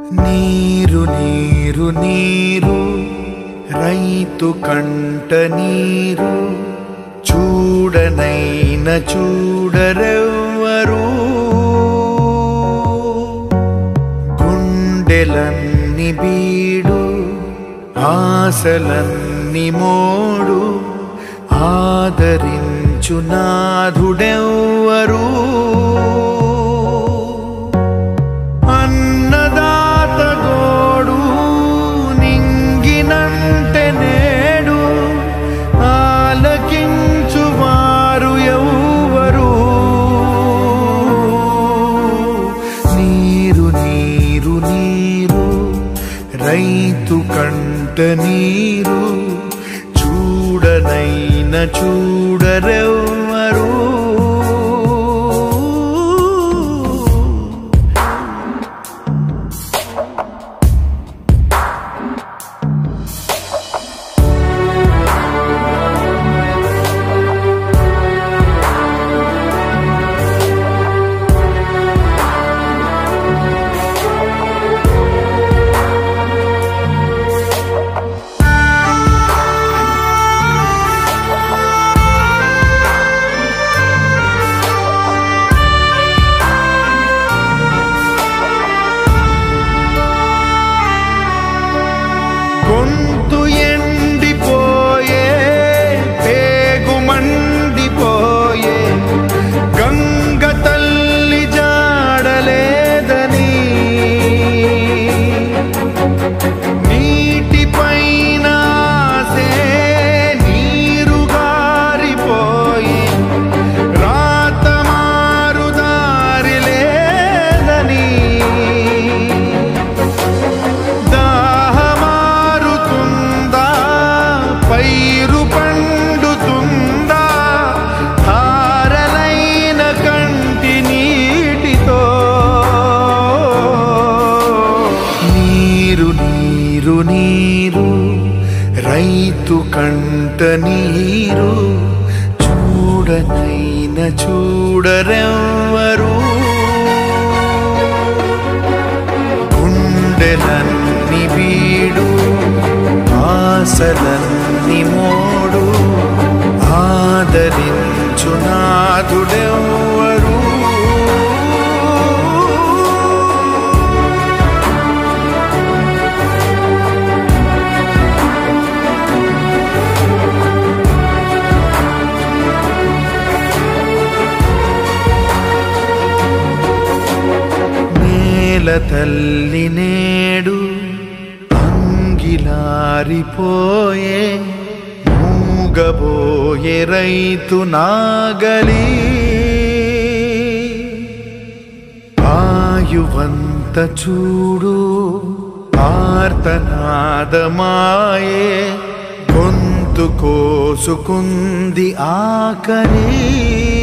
నీరు నీరు నీరు రైతు కంట నీరు చూడనైన చూడరెవ్వరు గుండెలన్ని బీడు ఆశలన్ని మోడు ఆదరించు నాథుడెవ్వరు అన్నదాత గోడు నింగినంటే నేడు ఆలకించు వారు ఎవ్వరు నీరు నీరు నీరు రైతు కంట నీరు చూడనైన చూడరెవ్వరు గొంతు ఎండిపోయే పేగు మండిపోయే గంగ తల్లి జాడలేదని నీటిపైన ఆసే నీరు గారిపోయి రాత మారు దారి లేదని దాహమారుతుందా పైరు పండుతుందా ధారలైన కంటి నీటితో నీరు నీరు నీరు రైతు కంట నీరు చూడనైన చూడరెవ్వరు గుండెలన్ని బీడు ఆశలన్ని మోడు ఆదరించు నాథుడెవ్వరు నేల తల్లి నేడు అంగిలారిపోయే మూగబోయే రైతు నాగలి ఆయువంత చూడు ఆర్తనాదమాయే గొంతు కోసుకుంది ఆకలి